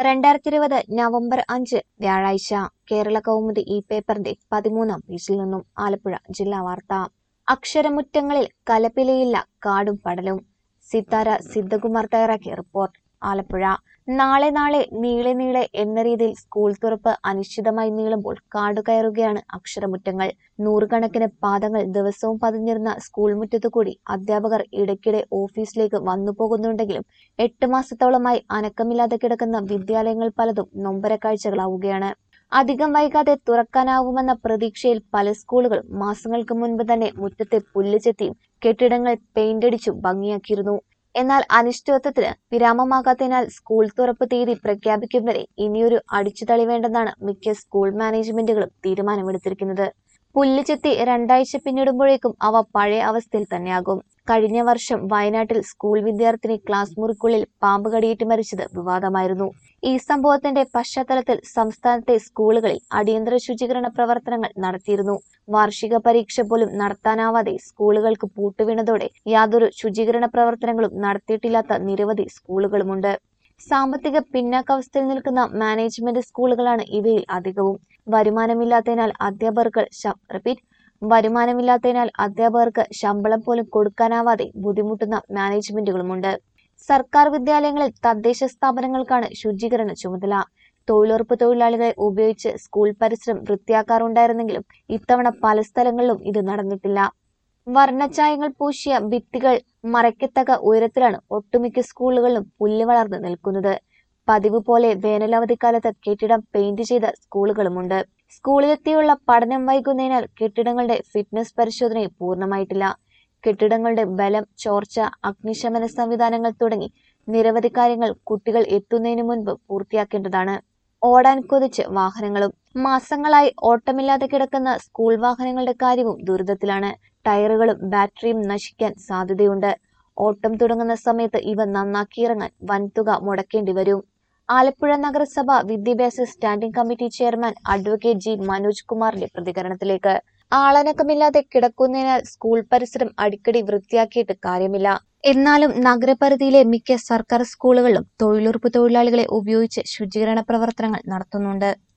രണ്ടായിരത്തി ഇരുപത് നവംബർ അഞ്ച് വ്യാഴാഴ്ച കേരള കൗമുദി ഈ പേപ്പറിന്റെ പതിമൂന്നാം പേജിൽ നിന്നും ആലപ്പുഴ ജില്ലാ വാർത്ത അക്ഷരമുറ്റങ്ങളിൽ കലപിലയില്ല കാടും പടലും സിത്താര സിദ്ധകുമാർ തയ്യാറാക്കിയ റിപ്പോർട്ട് ആലപ്പുഴ നാളെ നാളെ നീളെ നീളെ എന്ന രീതിയിൽ സ്കൂൾ തുറപ്പ് അനിശ്ചിതമായി നീളുമ്പോൾ കാടുകയറുകയാണ് അക്ഷരമുറ്റങ്ങൾ നൂറുകണക്കിന് പാദങ്ങൾ ദിവസവും പതിഞ്ഞിരുന്ന സ്കൂൾ മുറ്റത്തുകൂടി അധ്യാപകർ ഇടയ്ക്കിടെ ഓഫീസിലേക്ക് വന്നു പോകുന്നുണ്ടെങ്കിലും എട്ട് മാസത്തോളമായി അനക്കമില്ലാതെ കിടക്കുന്ന വിദ്യാലയങ്ങൾ പലതും നൊമ്പര കാഴ്ചകളാവുകയാണ് അധികം വൈകാതെ തുറക്കാനാവുമെന്ന പ്രതീക്ഷയിൽ പല സ്കൂളുകളും മാസങ്ങൾക്ക് മുൻപ് തന്നെ മുറ്റത്തെ പുല്ല് ചെത്തിയും കെട്ടിടങ്ങൾ പെയിന്റടിച്ചും ഭംഗിയാക്കിയിരുന്നു എന്നാൽ അനിശ്ചിതത്വത്തിന് വിരാമമാകാത്തതിനാൽ സ്കൂൾ തുറപ്പ് തീയതി പ്രഖ്യാപിക്കും വരെ ഇനിയൊരു അടിച്ചുതളി വേണ്ടെന്നാണ് മിക്ക സ്കൂൾ മാനേജ്മെന്റുകളും തീരുമാനമെടുത്തിരിക്കുന്നത് പുല്ല് ചെത്തി രണ്ടാഴ്ച പിന്നിടുമ്പോഴേക്കും അവ പഴയ അവസ്ഥയിൽ തന്നെയാകും കഴിഞ്ഞ വർഷം വയനാട്ടിൽ സ്കൂൾ വിദ്യാർത്ഥിനി ക്ലാസ് മുറിക്കുള്ളിൽ പാമ്പ് കടിയേറ്റ് മരിച്ചത് വിവാദമായിരുന്നു ഈ സംഭവത്തിന്റെ പശ്ചാത്തലത്തിൽ സംസ്ഥാനത്തെ സ്കൂളുകളിൽ അടിയന്തര ശുചീകരണ പ്രവർത്തനങ്ങൾ നടത്തിയിരുന്നു വാർഷിക പരീക്ഷ പോലും നടത്താനാവാതെ സ്കൂളുകൾക്ക് പൂട്ടുവീണതോടെ യാതൊരു ശുചീകരണ പ്രവർത്തനങ്ങളും നടത്തിയിട്ടില്ലാത്ത നിരവധി സ്കൂളുകളുമുണ്ട് സാമ്പത്തിക പിന്നാക്കാവസ്ഥയിൽ നിൽക്കുന്ന മാനേജ്മെന്റ് സ്കൂളുകളാണ് ഇവയിൽ അധികവും വരുമാനമില്ലാത്തതിനാൽ അധ്യാപകർക്ക് റിപ്പീറ്റ് വരുമാനമില്ലാത്തതിനാൽ അധ്യാപകർക്ക് ശമ്പളം പോലും കൊടുക്കാനാവാതെ ബുദ്ധിമുട്ടുന്ന മാനേജ്മെന്റുകളുമുണ്ട് സർക്കാർ വിദ്യാലയങ്ങളിൽ തദ്ദേശ സ്ഥാപനങ്ങൾക്കാണ് ശുചീകരണ ചുമതല തൊഴിലുറപ്പ് തൊഴിലാളികളെ ഉപയോഗിച്ച് സ്കൂൾ പരിസരം വൃത്തിയാക്കാറുണ്ടായിരുന്നെങ്കിലും ഇത്തവണ പല സ്ഥലങ്ങളിലും ഇത് നടന്നിട്ടില്ല വർണ്ണച്ചായങ്ങൾ പൂശിയ ഭിത്തികൾ മറയ്ക്കത്തക്ക ഉയരത്തിലാണ് ഒട്ടുമിക്ക സ്കൂളുകളിലും പുല്ല് വളർന്നു നിൽക്കുന്നത് പതിവ് പോലെ വേനലവധിക്കാലത്ത് കെട്ടിടം പെയിന്റ് ചെയ്ത സ്കൂളുകളുമുണ്ട് സ്കൂളിലെത്തിയുള്ള പഠനം വൈകുന്നതിനാൽ കെട്ടിടങ്ങളുടെ ഫിറ്റ്നസ് പരിശോധനയും പൂർണ്ണമായിട്ടില്ല കെട്ടിടങ്ങളുടെ ബലം ചോർച്ച അഗ്നിശമന സംവിധാനങ്ങൾ തുടങ്ങി നിരവധി കാര്യങ്ങൾ കുട്ടികൾ എത്തുന്നതിന് മുൻപ് പൂർത്തിയാക്കേണ്ടതാണ് ഓടാൻ കൊതിച്ച് വാഹനങ്ങളും മാസങ്ങളായി ഓട്ടമില്ലാതെ കിടക്കുന്ന സ്കൂൾ വാഹനങ്ങളുടെ കാര്യവും ദുരിതത്തിലാണ് ടയറുകളും ബാറ്ററിയും നശിക്കാൻ സാധ്യതയുണ്ട് ഓട്ടം തുടങ്ങുന്ന സമയത്ത് ഇവ നന്നാക്കിയിറങ്ങാൻ വൻതുക മുടക്കേണ്ടി വരും ആലപ്പുഴ നഗരസഭ വിദ്യാഭ്യാസ standing committee chairman advocate G Manoj കുമാറിന്റെ പ്രതികരണത്തിലേക്ക് ആളനക്കമില്ലാതെ കിടക്കുന്നതിനാൽ സ്കൂൾ പരിസരം അടിക്കടി വൃത്തിയാക്കിയിട്ട് കാര്യമില്ല എന്നാലും നഗരപരിധിയിലെ മിക്ക സർക്കാർ സ്കൂളുകളിലും തൊഴിലുറപ്പ് തൊഴിലാളികളെ ഉപയോഗിച്ച് ശുചീകരണ പ്രവർത്തനങ്ങൾ നടത്തുന്നുണ്ട്